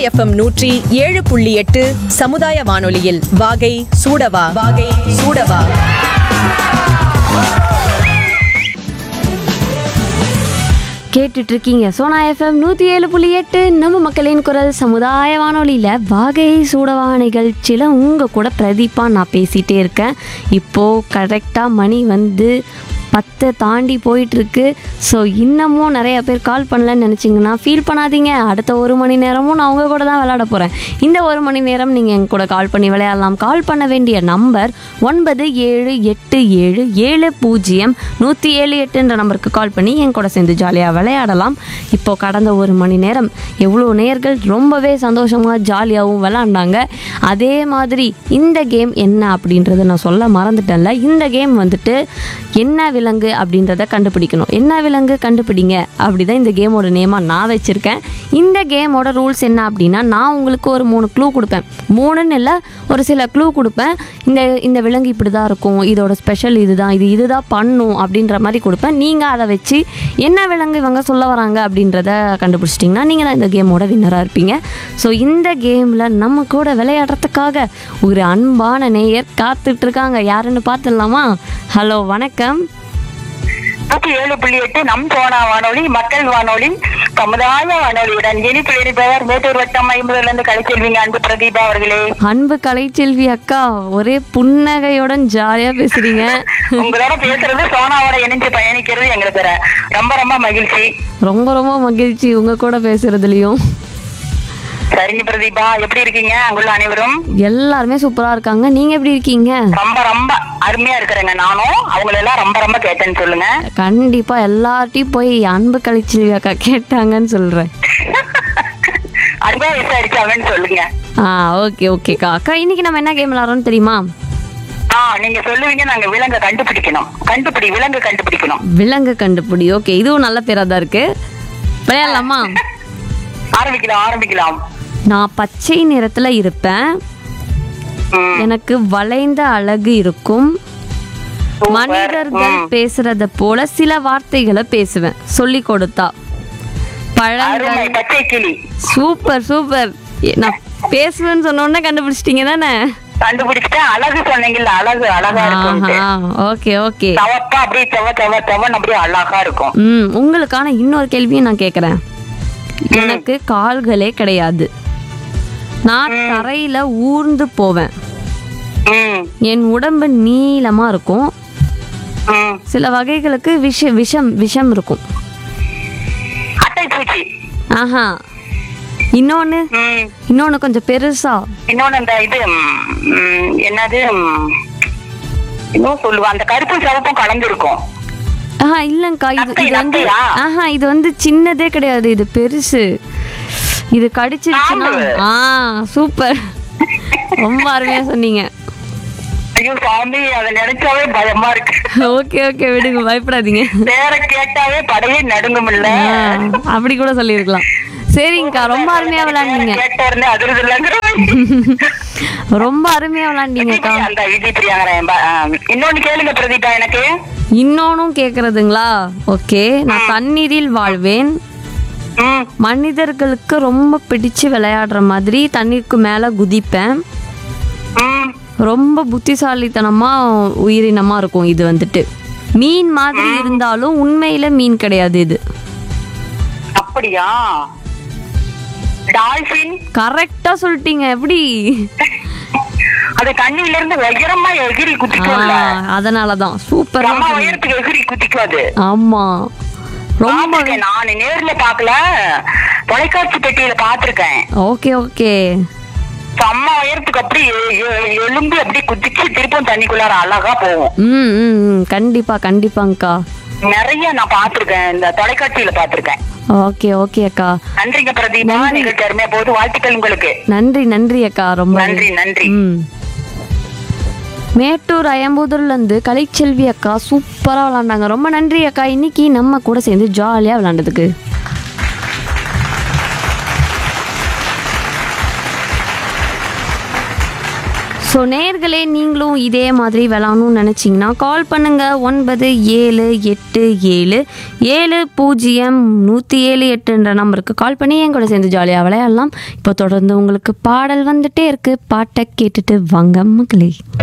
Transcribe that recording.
FM நூற்றி ஏழு புள்ளி எட்டு சமுதாய வானொலியில் வாகை சூடவா வாகை சூடவா கேட்டுட்டு இருக்கீங்க சோனா எஃப்எம் நூற்றி ஏழு புள்ளி எட்டு நம்ம மக்களின் குரல் சமுதாய வானொலியில் வாகை சூடவா நிகழ்ச்சியில் உங்கள் கூட பிரதீப்பா நான் பேசிகிட்டே இருக்கேன் இப்போது கரெக்டாக மணி வந்து பத்தை தாண்டி போயிட்டுருக்கு ஸோ இன்னமும் நிறைய பேர் கால் பண்ணலன்னு நினச்சிங்கன்னா ஃபீல் பண்ணாதீங்க அடுத்த ஒரு மணி நேரமும் நான் உங்கள் கூட தான் விளையாட போகிறேன் இந்த ஒரு மணி நேரம் நீங்கள் எங்க கூட கால் பண்ணி விளையாடலாம் கால் பண்ண வேண்டிய நம்பர் ஒன்பது ஏழு எட்டு ஏழு ஏழு பூஜ்ஜியம் நூற்றி ஏழு எட்டுன்ற நம்பருக்கு கால் பண்ணி என் கூட சேர்ந்து ஜாலியாக விளையாடலாம் இப்போ கடந்த ஒரு மணி நேரம் எவ்வளோ நேர்கள் ரொம்பவே சந்தோஷமாக ஜாலியாகவும் விளையாண்டாங்க அதே மாதிரி இந்த கேம் என்ன அப்படின்றத நான் சொல்ல மறந்துட்டேன்ல இந்த கேம் வந்துட்டு என்ன விலங்கு அப்படின்றத கண்டுபிடிக்கணும் என்ன விலங்கு கண்டுபிடிங்க அப்படிதான் இந்த கேமோட நேமாக நான் வச்சுருக்கேன் இந்த கேமோட ரூல்ஸ் என்ன அப்படின்னா நான் உங்களுக்கு ஒரு மூணு க்ளூ கொடுப்பேன் மூணுன்னு இல்லை ஒரு சில க்ளூ கொடுப்பேன் இந்த இந்த விலங்கு இப்படி தான் இருக்கும் இதோட ஸ்பெஷல் இதுதான் இது இதுதான் பண்ணும் அப்படின்ற மாதிரி கொடுப்பேன் நீங்கள் அதை வச்சு என்ன விலங்கு இவங்க சொல்ல வராங்க அப்படின்றத கண்டுபிடிச்சிட்டிங்கன்னா நீங்கள் தான் இந்த கேமோட வின்னராக இருப்பீங்க ஸோ இந்த கேமில் நம்ம கூட விளையாடுறதுக்காக ஒரு அன்பான நேயர் காத்துட்ருக்காங்க யாருன்னு பார்த்துடலாமா ஹலோ வணக்கம் நூத்தி ஏழு புள்ளி எட்டு நம் சோனா வானொலி மக்கள் வானொலி சமுதாய வானொலியுடன் இனிப்பு இருப்பவர் மேட்டூர் வட்டம் ஐம்பதுல இருந்து கலைச்செல்விங்க அன்பு பிரதீபா அவர்களே அன்பு கலைச்செல்வி அக்கா ஒரே புன்னகையுடன் ஜாலியாக பேசுகிறீங்க உங்களோட பேசுறது சோனாவோட இணைஞ்சு பயணிக்கிறது எங்களுக்கு ர- ரொம்ப ரொம்ப மகிழ்ச்சி ரொம்ப ரொம்ப மகிழ்ச்சி உங்கள் கூட பேசுகிறதுலையும் சரிங்க பிரதீபா எப்படி இருக்கீங்க அங்குள்ள அனைவரும் எல்லாருமே சூப்பராக இருக்காங்க நீங்கள் எப்படி இருக்கீங்க ரொம்ப ரொம்ப அருமையா இருக்கிறேங்க நானும் அவங்கள எல்லாம் ரொம்ப ரொம்ப கேட்டேன்னு சொல்லுங்க கண்டிப்பாக எல்லார்ட்டையும் போய் அன்பு கலைச்செல்வி அக்கா கேட்டாங்கன்னு சொல்கிறேன் அருமையா விசாரிச்சாங்கன்னு சொல்லுங்க ஆ ஓகே ஓகேக்கா அக்கா இன்னைக்கு நம்ம என்ன கேம் விளாட்றோம்னு தெரியுமா ஆ நீங்க சொல்லுவீங்க நாங்க விலங்க கண்டுபிடிக்கணும் கண்டுபிடி விலங்கு கண்டுபிடிக்கணும் விலங்கு கண்டுபிடி ஓகே இதுவும் நல்ல பேராக தான் இருக்கு விளையாடலாமா ஆரம்பிக்கலாம் ஆரம்பிக்கலாம் நான் பச்சை நிறத்தில் இருப்பேன் ம். எனக்கு வளைந்த அழகு இருக்கும் சூப்பர். மனிதர்கள் ம். பேசுறத போல சில வார்த்தைகளை பேசுவேன் சொல்லி கொடுத்தா பழங்கள் அருமை பச்சை கிளி சூப்பர் சூப்பர் ஏ, நான் பேசுவேன்னு சொன்ன உடனே கண்டுபிடிச்சிட்டீங்க தானே கண்டுபிடிச்சிட்டேன் அழகு சொன்னீங்கல்ல அழகு அழகா இருக்கும் ஓகே ஓகே தவப்பா அப்படியே செவ செவ செவன் அப்படியே அழகா இருக்கும் ம் உங்களுக்கான இன்னொரு கேள்வியும் நான் கேட்குறேன் எனக்கு கால்களே கிடையாது நான் தரையில ஊர்ந்து போவேன் ம் என் உடம்பு நீளமா இருக்கும் ம் சில வகைகளுக்கு விஷ விஷம் விஷம் இருக்கும் அட்டை பூச்சி ஆஹா இன்னொன்னு ம் இன்னொன்னு கொஞ்சம் பெருசா இன்னொன்னு அந்த இது ம், என்னது ம், இன்னும் சொல்லுவா அந்த கருப்பு சிவப்பும் கலந்து இருக்கும் ஆஹா இல்லைங்கக்கா இது நத்தை, இது வந்து நத்தையா? ஆஹா இது வந்து சின்னதே கிடையாது இது பெருசு இது கடிச்சிருச்சுன்னா பாம்பு. ஆ சூப்பர் ரொம்ப அருமையா சொன்னீங்க ஐயோ சாமி அதை நினைச்சாவே பயமா இருக்கு ஓகே ஓகே விடுங்க பயப்படாதீங்க பேரை கேட்டாவே படையே நடுங்கும் இல்ல ஆ, அப்படி கூட சொல்லியிருக்கலாம் சரிங்கக்கா ரொம்ப அருமையா விளையாண்டீங்க கேட்ட உடனே அதிர்து இல்லைங்கிற ரொம்ப அருமையா விளையாண்டீங்கக்கா அந்த விஜி பிரியாங்கிறேன் ப- ஆ, இன்னொன்னு கேளுங்க பிரதீபா எனக்கு இன்னொன்னும் கேக்குறதுங்களா ஓகே நான் தண்ணீரில் வாழ்வேன் ம் மனிதர்களுக்கு ரொம்ப பிடிச்சு விளையாடுற மாதிரி தண்ணீருக்கு மேல குதிப்பேன் ம் ரொம்ப புத்திசாலித்தனமா உயிரினமா இருக்கும் இது வந்துட்டு மீன் மாதிரி இருந்தாலும் உண்மையில மீன் கிடையாது இது அப்படியா டால்பின் கரெக்டா சொல்லிட்டீங்க எப்படி அது தண்ணியில இருந்து உயரமா எகிரி குதிக்கும்ல ஆ, அதனாலதான் சூப்பரா நம்ம உயரத்துக்கு எகிரி குதிக்கும் அது ஆமா ரொம்ப பார்த்திருக்கேன். நான் நேர்ல பார்க்கல தொலைக்காட்சி பெட்டியில பாத்திருக்கேன் ஓகே ஓகே செம்ம உயரத்துக்கு அப்படி எ- எ- எலும்பி அப்படி குதிச்சு திருப்பும் தண்ணிக்குள்ளார அழகா போகும் ம் ம் ம், கண்டிப்பா கண்டிப்பாங்கக்கா நிறைய நான் பாத்திருக்கேன் இந்த தொலைக்காட்சியில பாத்திருக்கேன் ஓகே ஓகே அக்கா நன்றிங்க பிரதீபா நிகழ்ச்சி அருமையா போகுது வாழ்த்துக்கள் உங்களுக்கு நன்றி நன்றி அக்கா ரொம்ப நன்றி நன்றி ம் மேட்டூர் அயம்புதூர்ல இருந்து கலைச்செல்வி அக்கா சூப்பரா விளாண்டாங்க ரொம்ப நன்றி அக்கா இன்னைக்கு நம்ம கூட சேர்ந்து ஜாலியா விளாண்டதுக்கு ஸோ நேர்களே நீங்களும் இதே மாதிரி விளாடணும்னு நினச்சிங்கன்னா கால் பண்ணுங்கள் ஒன்பது ஏழு எட்டு ஏழு ஏழு பூஜ்ஜியம் நூற்றி ஏழு எட்டுன்ற நம்பருக்கு கால் பண்ணி என் கூட சேர்ந்து ஜாலியாக விளையாடலாம் இப்போ தொடர்ந்து உங்களுக்கு பாடல் வந்துட்டே இருக்குது பாட்டை கேட்டுட்டு வாங்க மக்களே